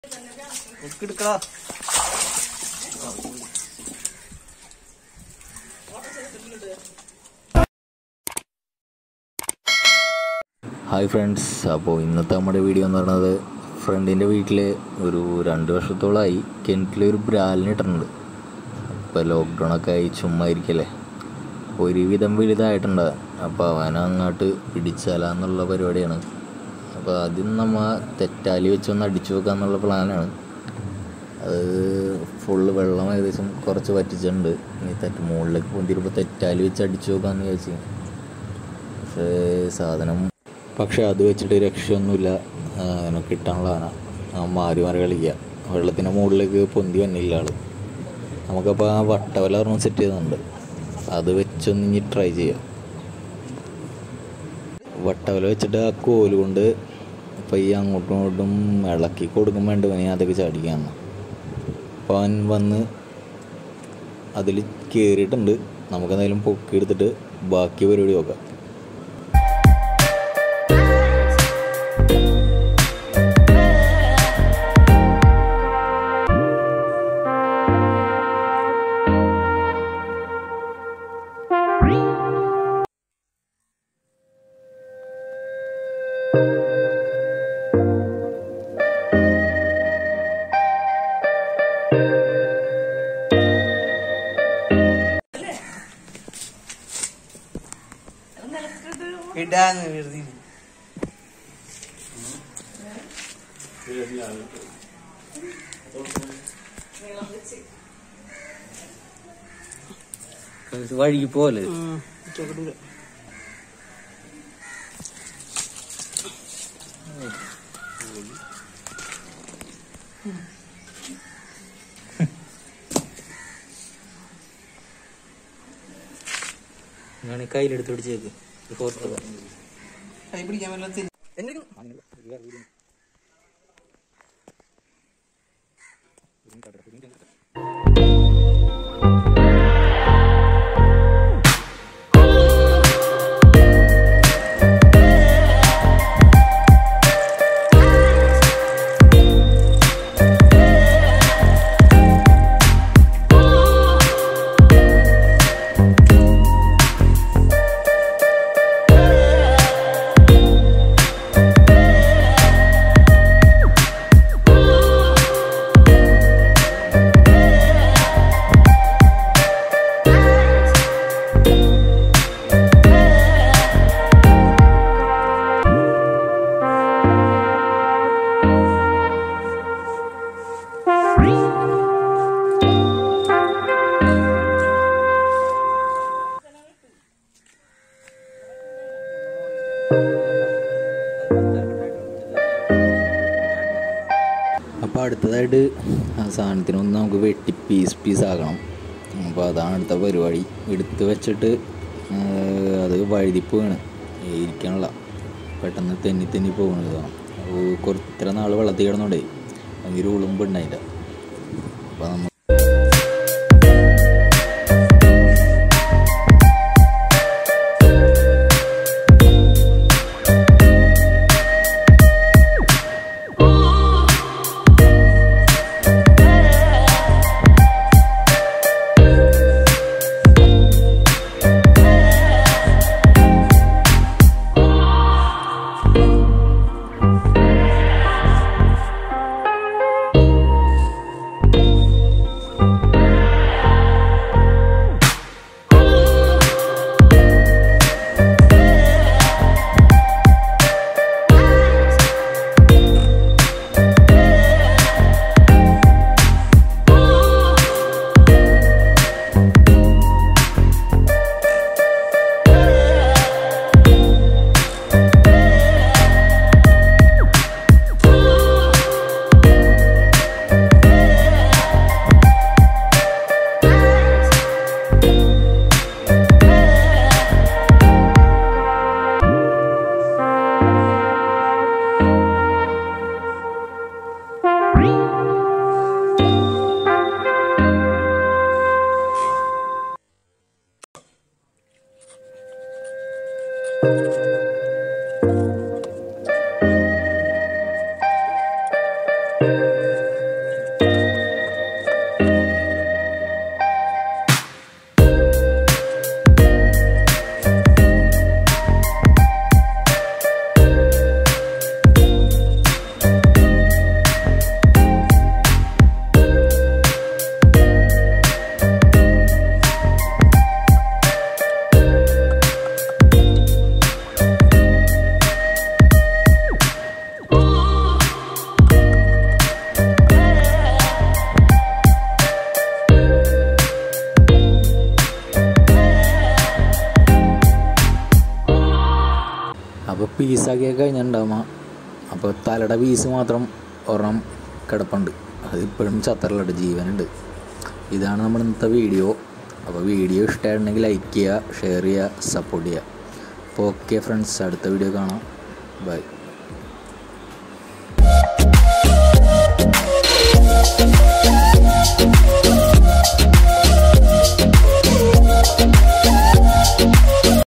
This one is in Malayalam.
എടുക്കടാ ഹായ് ഫ്രണ്ട്സ് അപ്പോൾ ഇന്നത്തെ നമ്മുടെ വീഡിയോ എന്ന് പറയുന്നത് ഫ്രണ്ടിൻ്റെ വീട്ടിൽ ഒരു രണ്ട് വർഷത്തോളമായി കിണറ്റിൽ ഒരു ബ്രാലിന് ഇട്ടിട്ടുണ്ട് ഇപ്പോൾ ലോക്ക്ഡൗൺ ഒക്കെ ആയി ചുമ്മാ ഇരിക്കല്ലേ ഒരുവിധം വലുതായിട്ടുണ്ട് അപ്പോൾ അവൻ അങ്ങോട്ട് പിടിച്ചാലാന്നുള്ള പരിപാടിയാണ് അപ്പോൾ ആദ്യം നമ്മൾ തെറ്റാലി വെച്ചൊന്ന് അടിച്ചു വെക്കാന്നുള്ള പ്ലാനാണ് അത് ഫുള്ള് വെള്ളം ഏകദേശം കുറച്ച് വറ്റിച്ചിട്ടുണ്ട് ഇനി തെറ്റ് മുകളിലേക്ക് പൊന്തിരുമ്പോൾ തെറ്റാലി വെച്ച് അടിച്ചു വെക്കാമെന്ന് വിചാരിച്ചു പക്ഷേ സാധനം പക്ഷെ അത് വെച്ചിട്ട് രക്ഷയൊന്നുമില്ല ആ, അതിനെ കിട്ടാനുള്ള ആന ആ മാറി മാറി കളിക്കുക വെള്ളത്തിൻ്റെ മുകളിലേക്ക് പൊന്തി വന്നില്ല ആള് നമുക്കപ്പോൾ ആ വട്ടവല പറഞ്ഞ് സെറ്റ് ചെയ്തിട്ടുണ്ട് അത് വെച്ചൊന്ന് ഇനി ട്രൈ ചെയ്യാം വട്ടവല വെച്ചിട്ട് ആ കോല് കൊണ്ട് ഇപ്പം ഈ അങ്ങോട്ടും ഇങ്ങോട്ടും ഇളക്കി കൊടുക്കും വേണ്ട ഇനി അതൊക്കെ ചാടിക്കാന്ന് അപ്പോൾ അവൻ വന്ന് അതിൽ കയറിയിട്ടുണ്ട് നമുക്കെന്തായാലും പൊക്കി എടുത്തിട്ട് ബാക്കി പരിപാടി നോക്കാം ഇടാങ്ങ് വെറുതെ വഴിക്ക് പോലെ ഞാൻ കയ്യിലെടുത്ത് പിടിച്ചേക്ക് ഫോട്ടോ കൈ പിടിക്കാൻ പറ്റില്ല അപ്പോൾ അടുത്തതായിട്ട് ആ സാധനത്തിനൊന്ന് നമുക്ക് വെട്ടി പീസ് പീസ് ആക്കണം അപ്പോൾ അതാണ് അടുത്ത പരിപാടി എടുത്ത് വെച്ചിട്ട് ആ, അത് വഴുതിപ്പ് വീണ് ഇരിക്കാനുള്ള പെട്ടെന്ന് തെന്നി തെന്നി പോകുന്നതാണ് അപ്പോൾ കുറച്ച് ഇത്ര നാൾ വെള്ളത്തിൽ കിടന്നുകൊണ്ടേ ഭയങ്കര ഉളുമ്പ് ഉണ്ടായില്ല അപ്പോൾ നമ്മൾ പീസാക്കിയൊക്കെ കഴിഞ്ഞിട്ടുണ്ടാവുക അപ്പോൾ തലയുടെ പീസ് മാത്രം ഒരെണ്ണം കിടപ്പുണ്ട് അത് ഇപ്പോഴും ചത്തറിലുണ്ട് ജീവനുണ്ട് ഇതാണ് നമ്മുടെ ഇന്നത്തെ വീഡിയോ അപ്പോൾ വീഡിയോ ഇഷ്ടമായിട്ടുണ്ടെങ്കിൽ ലൈക്ക് ചെയ്യുക ഷെയർ ചെയ്യുക സപ്പോർട്ട് ചെയ്യുക അപ്പോൾ ഓക്കെ ഫ്രണ്ട്സ് അടുത്ത വീഡിയോ കാണാം ബൈ